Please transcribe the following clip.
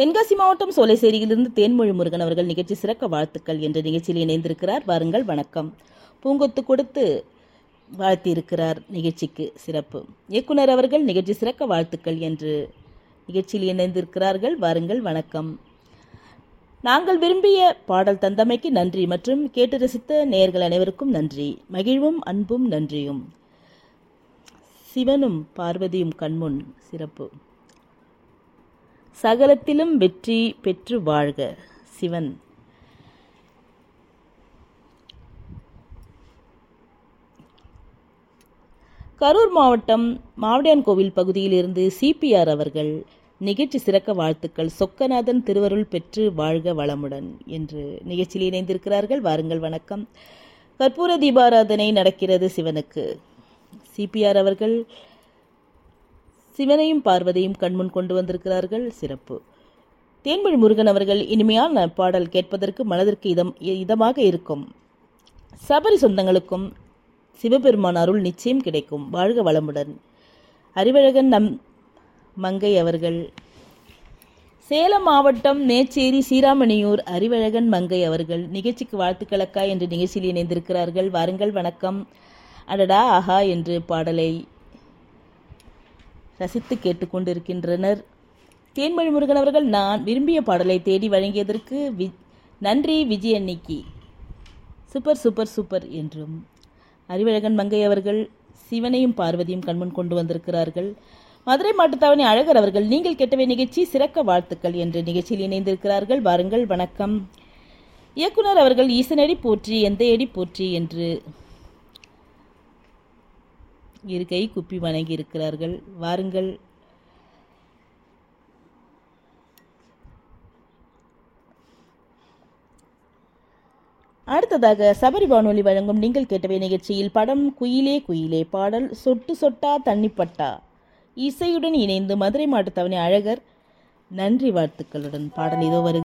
தென்காசி மாவட்டம் சோலைசேரியிலிருந்து தேன்மொழி முருகன் அவர்கள் நிகழ்ச்சி சிறக்க வாழ்த்துக்கள் என்ற நிகழ்ச்சியில் இணைந்திருக்கிறார் வாருங்கள் வணக்கம் பூங்கொத்து கொடுத்து வாழ்த்தியிருக்கிறார் நிகழ்ச்சிக்கு சிறப்பு இயக்குனர் அவர்கள் நிகழ்ச்சி சிறக்க வாழ்த்துக்கள் என்று நிகழ்ச்சியில் இணைந்திருக்கிறார்கள் வாருங்கள் வணக்கம் நாங்கள் விரும்பிய பாடல் தந்தமைக்கு நன்றி மற்றும் கேட்டு ரசித்த நேயர்கள் அனைவருக்கும் நன்றி மகிழ்வும் அன்பும் நன்றியும் சிவனும் பார்வதியும் கண்முன் சிறப்பு சகலத்திலும் வெற்றி பெற்று வாழ்க சிவன் கரூர் மாவட்டம் மாவடியான் கோவில் பகுதியில் இருந்து சிபிஆர் அவர்கள் நிகழ்ச்சி சிறக்க வாழ்த்துக்கள் சொக்கநாதன் திருவருள் பெற்று வாழ்க வளமுடன் என்று நிகழ்ச்சியில் இணைந்திருக்கிறார்கள் வாருங்கள் வணக்கம் கற்பூர தீபாராதனை நடக்கிறது சிவனுக்கு சிபிஆர் அவர்கள் சிவனையும் பார்வதியும் கண்முன் கொண்டு வந்திருக்கிறார்கள் சிறப்பு தேன்மொழி முருகன் அவர்கள் இனிமையான பாடல் கேட்பதற்கு மனதிற்கு இதம் இதமாக இருக்கும் சபரி சொந்தங்களுக்கும் சிவபெருமான் அருள் நிச்சயம் கிடைக்கும் வாழ்க வளமுடன் அறிவழகன் நம் மங்கை அவர்கள் சேலம் மாவட்டம் மேச்சேரி சீராமணியூர் அறிவழகன் மங்கை அவர்கள் நிகழ்ச்சிக்கு வாழ்த்துக்களக்கா என்று நிகழ்ச்சியில் இணைந்திருக்கிறார்கள் வாருங்கள் வணக்கம் அடடா ஆஹா என்று பாடலை ரசித்து கேட்டுக்கொண்டிருக்கின்றனர் தேன்மொழி முருகன் அவர்கள் நான் விரும்பிய பாடலை தேடி வழங்கியதற்கு வி நன்றி விஜய் அன்னிக்கு சூப்பர் சூப்பர் சூப்பர் என்றும் அறிவழகன் மங்கை அவர்கள் சிவனையும் பார்வதியும் கண்முன் கொண்டு வந்திருக்கிறார்கள் மதுரை மாட்டுத்தாவணி அழகர் அவர்கள் நீங்கள் கேட்டவை நிகழ்ச்சி சிறக்க வாழ்த்துக்கள் என்று நிகழ்ச்சியில் இணைந்திருக்கிறார்கள் வாருங்கள் வணக்கம் இயக்குனர் அவர்கள் ஈசனடி போற்றி எந்த எடி போற்றி என்று இரு கை குப்பி வணங்கி இருக்கிறார்கள் வாருங்கள் அடுத்ததாக சபரி வானொலி வழங்கும் நீங்கள் கேட்டவை நிகழ்ச்சியில் படம் குயிலே குயிலே பாடல் சொட்டு சொட்டா தண்ணிப்பட்டா இசையுடன் இணைந்து மதுரை மாட்டுத்தவணை அழகர் நன்றி வாழ்த்துக்களுடன் பாடல் இதோ வருகிறது